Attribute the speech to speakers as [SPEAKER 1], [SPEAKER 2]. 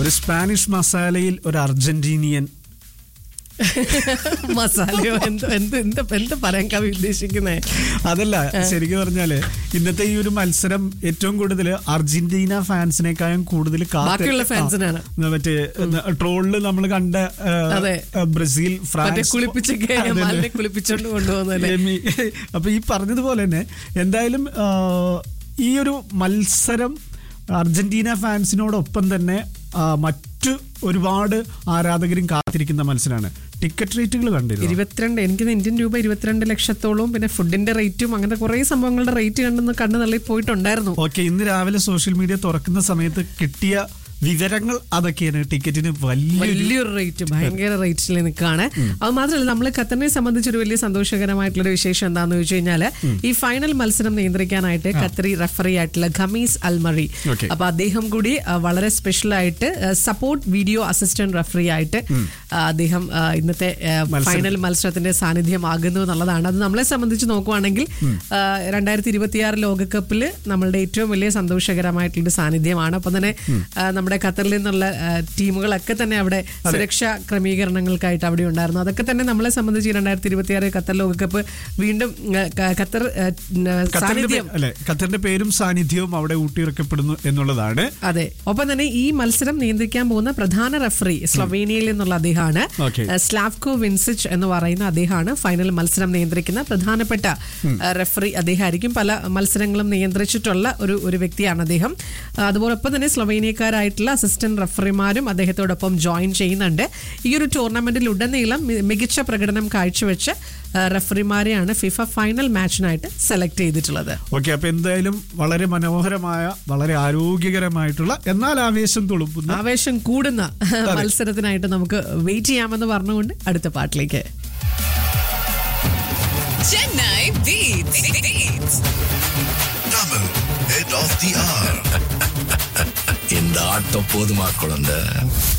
[SPEAKER 1] ഒരു സ്പാനിഷ് മസാലയിൽ ഒരു അർജന്റീനിയൻ
[SPEAKER 2] മസാലയോ എന്ത് എന്ത് എന്ത് എന്ത് പറയാൻ കവി ഉദ്ദേശിക്കുന്നേ
[SPEAKER 1] അതല്ല ശരിക്കും പറഞ്ഞാല് ഇന്നത്തെ ഈ ഒരു മത്സരം ഏറ്റവും കൂടുതൽ അർജന്റീന ഫാൻസിനേക്കാളും കൂടുതൽ കാത്ത്
[SPEAKER 2] ബാക്കിയുള്ള ഫാൻസിനാണ്.
[SPEAKER 1] ആ, മറ്റേ ട്രോളില് നമ്മൾ കണ്ട ആ,
[SPEAKER 2] അതെ.
[SPEAKER 1] ആ, ബ്രസീൽ
[SPEAKER 2] മറ്റേ
[SPEAKER 1] ഫ്രാൻസ്
[SPEAKER 2] കുളിപ്പിച്ചൊക്കെ
[SPEAKER 1] അതന്നെ.
[SPEAKER 2] മാലിനെ കുളിപ്പിച്ചോണ്ട് കൊണ്ടുപോകുന്നല്ലേ
[SPEAKER 1] എമി. അപ്പൊ ഈ പറഞ്ഞതുപോലെ തന്നെ എന്തായാലും ആ, ഈ ഒരു മത്സരം അർജന്റീന ഫാൻസിനോടൊപ്പം തന്നെ ആ, മറ്റു ഒരുപാട് ആരാധകരും കാത്തിരിക്കുന്ന മത്സരമാണ് ടിക്കറ്റ് റേറ്റുകൾ കണ്ടിരുന്നു
[SPEAKER 2] ഇരുപത്തിരണ്ട് എനിക്ക് ഇന്ത്യൻ രൂപ ഇരുപത്തിരണ്ട് ലക്ഷത്തോളവും പിന്നെ ഫുഡിന്റെ റേറ്റും അങ്ങനത്തെ കുറെ സംഭവങ്ങളുടെ റേറ്റ് കണ്ടെന്ന് കണ്ണു തള്ളി പോയിട്ടുണ്ടായിരുന്നു
[SPEAKER 1] ഓക്കെ ഇന്ന് രാവിലെ സോഷ്യൽ മീഡിയ തുറക്കുന്ന സമയത്ത് കിട്ടിയ വിവരങ്ങൾ അതൊക്കെയാണ് ടിക്കറ്റിന് വലിയൊരു
[SPEAKER 2] വലിയൊരു റേറ്റ് ഭയങ്കര റേറ്റിൽ നിൽക്കുകയാണ് അത് മാത്രമല്ല നമ്മൾ ഖത്തറിനെ സംബന്ധിച്ച് ഒരു വലിയ സന്തോഷകരമായിട്ടുള്ള ഒരു വിശേഷം എന്താണെന്ന് ചോദിച്ചു കഴിഞ്ഞാൽ ഈ ഫൈനൽ മത്സരം നിയന്ത്രിക്കാനായിട്ട് ഖത്തറി റഫറി ആയിട്ടുള്ള ഖമീസ് അൽമറി
[SPEAKER 1] Okay.
[SPEAKER 2] അപ്പൊ അദ്ദേഹം കൂടി ആ, വളരെ സ്പെഷ്യൽ ആയിട്ട് സപ്പോർട്ട് വീഡിയോ അസിസ്റ്റന്റ് റഫറി ആയിട്ട് ആ, അദ്ദേഹം ആ, ഇന്നത്തെ ഫൈനൽ മത്സരത്തിന്റെ സാന്നിധ്യമാകുന്നു എന്നുള്ളതാണ് അത് നമ്മളെ സംബന്ധിച്ച് നോക്കുവാണെങ്കിൽ രണ്ടായിരത്തി ഇരുപത്തിയാറ് ലോകകപ്പിൽ നമ്മളുടെ ഏറ്റവും വലിയ സന്തോഷകരമായിട്ടുള്ള സാന്നിധ്യമാണ് അപ്പം തന്നെ ആ, നമ്മുടെ ഖത്തറിൽ നിന്നുള്ള ആ, ടീമുകളൊക്കെ തന്നെ അവിടെ സുരക്ഷാ ക്രമീകരണങ്ങൾക്കായിട്ട് അവിടെ ഉണ്ടായിരുന്നു അതൊക്കെ തന്നെ നമ്മളെ സംബന്ധിച്ച് രണ്ടായിരത്തി ഇരുപത്തിയാറ് ഖത്തർ ലോകകപ്പ് വീണ്ടും ആ, ക- ഖത്തർ ആ,
[SPEAKER 1] ഖത്തറിന്റെ
[SPEAKER 2] സാന്നിധ്യം
[SPEAKER 1] പേ- അല്ലെ ഖത്തറിന്റെ പേരും സാന്നിധ്യവും അവിടെ ഊട്ടിയിറക്കപ്പെടുന്നു എന്നുള്ളതാണ്
[SPEAKER 2] അതെ ഒപ്പം തന്നെ ഈ മത്സരം നിയന്ത്രിക്കാൻ പോകുന്ന പ്രധാന റഫറി സ്ലൊവേനിയയിൽ നിന്നുള്ള അദ്ദേഹമാണ്
[SPEAKER 1] Okay.
[SPEAKER 2] ഏഹ് സ്ലാവ്കോ വിൻസിച്ച് എന്ന് പറയുന്ന അദ്ദേഹമാണ് ഫൈനൽ മത്സരം നിയന്ത്രിക്കുന്ന പ്രധാനപ്പെട്ട ഏഹ് റഫറി അദ്ദേഹമായിരിക്കും പല മത്സരങ്ങളും നിയന്ത്രിച്ചിട്ടുള്ള ഒരു ഒരു വ്യക്തിയാണ് അദ്ദേഹം ആ, അതുപോലെ ഒപ്പം തന്നെ സ്ലൊവേനിയക്കാരായിട്ടുള്ള അസിസ്റ്റന്റ് റഫറിമാരും അദ്ദേഹത്തോടൊപ്പം ജോയിൻ ചെയ്യുന്നുണ്ട് ഈ ഒരു ടൂർണമെന്റിൽ ഉടനീളം മി- മികച്ച പ്രകടനം കാഴ്ചവെച്ച് ഏഹ് റഫറിമാരെയാണ് ഫിഫ ഫൈനൽ മാച്ചിനായിട്ട് സെലക്ട് ചെയ്തിട്ടുള്ളത്
[SPEAKER 1] ഓക്കെ അപ്പൊ എന്തായാലും വളരെ മനോഹരമായ വളരെ ആരോഗ്യകരമായിട്ടുള്ള എന്നാൽ ആവേശം തുളുമ്പുന്ന
[SPEAKER 2] ആവേശം കൂടുന്ന മത്സരത്തിനായിട്ട് നമുക്ക് വെയിറ്റ് ചെയ്യാമെന്ന് പറഞ്ഞുകൊണ്ട് അടുത്ത പാട്ടിലേക്ക്
[SPEAKER 3] Chennai Beats. Beats.
[SPEAKER 4] Double head of the hour.
[SPEAKER 5] இந்த ஆட்டம் போதுமா குழந்தை